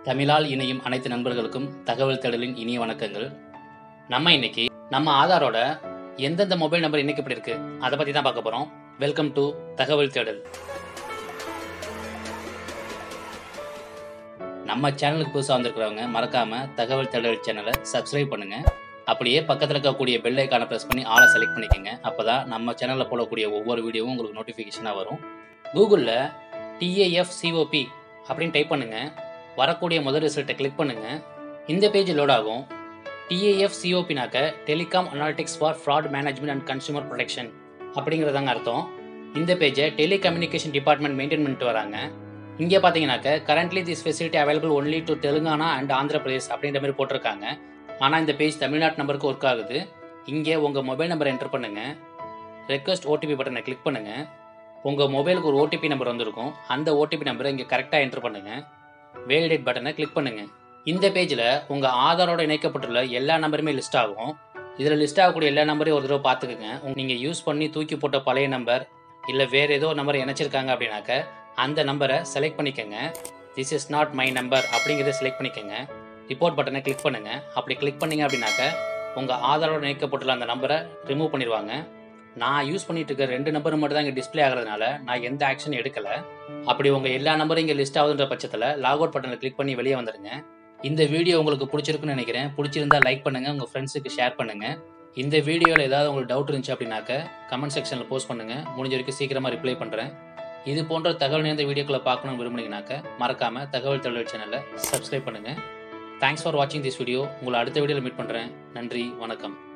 தமிழால் இணையும் அனைத்து நண்பர்களுக்கும் தகவல் தேடலின் இனிய வணக்கங்கள் நம்ம இன்னைக்கு நம்ம ஆதாரோட எந்தெந்த மொபைல் நம்பர் இணைக்கப்பட்டிருக்கு அதை பற்றி தான் பார்க்க போகிறோம் வெல்கம் டு தகவல் தேடல் நம்ம சேனலுக்கு புதுசாக வந்திருக்கிறவங்க மறக்காம தகவல் தேடல் சேனலை சப்ஸ்கிரைப் பண்ணுங்க அப்படியே பக்கத்தில் இருக்கக்கூடிய பெல் ஐக்கானை ப்ரெஸ் பண்ணி ஆளை செலக்ட் பண்ணிக்கோங்க அப்பதான் நம்ம சேனலில் போடக்கூடிய ஒவ்வொரு வீடியோவும் உங்களுக்கு நோட்டிஃபிகேஷனாக வரும் கூகுளில் டிஏஎஃப் சிஓபி அப்படின்னு டைப் பண்ணுங்க வரக்கூடிய முதல் ரிசல்ட்டை கிளிக் பண்ணுங்க இந்த பேஜ் லோட் ஆகும் டிஏஎஃப் சிஓபினாக்க telecom analytics for fraud management and consumer protection அப்படிங்கிறதாங்க அர்த்தம் இந்த பேஜை டெலிகம்யூனிகேஷன் டிபார்ட்மெண்ட் மெயின்டைன் பண்ணிட்டு வராங்க இங்கே பார்த்தீங்கன்னாக்க currently this facility available only to Telangana and Andhra Pradesh அப்படின்ற மாதிரி போட்டிருக்காங்க ஆனால் இந்த பேஜ் தமிழ்நாட்டு நம்பருக்கு ஒர்க் ஆகுது இங்கே உங்கள் மொபைல் நம்பர் என்டர் பண்ணுங்கள் ரெக்வஸ்ட் ஓடிபி பட்டனை கிளிக் பண்ணுங்கள் உங்கள் மொபைலுக்கு ஒரு ஓடிபி நம்பர் வந்திருக்கும் அந்த ஓடிபி நம்பரை இங்கே கரெக்டாக என்டர் பண்ணுங்கள் வேலிடேட் பட்டனை கிளிக் பண்ணுங்கள் இந்த பேஜில் உங்கள் ஆதாரோட இணைக்கப்பட்டுள்ள எல்லா நம்பருமே லிஸ்ட் ஆகும் இதில் லிஸ்ட் ஆகக்கூடிய எல்லா நம்பரையும் ஒரு தடவை பார்த்துக்குங்க நீங்கள் யூஸ் பண்ணி தூக்கி போட்ட பழைய நம்பர் இல்லை வேறு ஏதோ நம்பர் இணைச்சிருக்காங்க அப்படின்னாக்க அந்த நம்பரை செலக்ட் பண்ணிக்கோங்க this is not my number அப்படிங்கிறத செலக்ட் பண்ணிக்கோங்க ரிப்போர்ட் பட்டனை கிளிக் பண்ணுங்கள் அப்படி கிளிக் பண்ணீங்க அப்படின்னாக்க உங்கள் ஆதாரோட இணைக்கப்பட்டுள்ள அந்த நம்பரை ரிமூவ் பண்ணிடுவாங்க நான் யூஸ் பண்ணிட்டு இருக்க ரெண்டு நம்பர் மட்டும் தான் இங்கே டிஸ்ப்ளே ஆகிறதுனால நான் எந்த ஆக்ஷன் எடுக்கலை அப்படி உங்கள் எல்லா நம்பரும் இங்கே லிஸ்ட் ஆகுதுன்ற பட்சத்தில் லாக் அவுட் பட்டனை கிளிக் பண்ணி வெளியே வந்துடுங்க இந்த வீடியோ உங்களுக்கு பிடிச்சிருக்குன்னு நினைக்கிறேன் பிடிச்சிருந்தா லைக் பண்ணுங்கள் உங்கள் ஃப்ரெண்ட்ஸுக்கு ஷேர் பண்ணுங்கள் இந்த வீடியோவில் ஏதாவது உங்களுக்கு டவுட் இருந்துச்சு அப்படின்னாக்க கமெண்ட் செக்ஷனில் போஸ்ட் பண்ணுங்கள் முடிஞ்ச வரைக்கும் சீக்கிரமாக ரிப்ளை பண்ணுறேன் இது போன்ற தகவல் நிறைந்த வீடியோக்களை பார்க்கணும்னு விரும்புனீங்கனாக்க மறக்காமல் தகவல் தகவல் சேனலை சப்ஸ்கிரைப் பண்ணுங்கள் தேங்க்ஸ் ஃபார் வாட்சிங் திஸ் வீடியோ உங்களை அடுத்த வீடியோவில் மீட் பண்ணுறேன் நன்றி வணக்கம்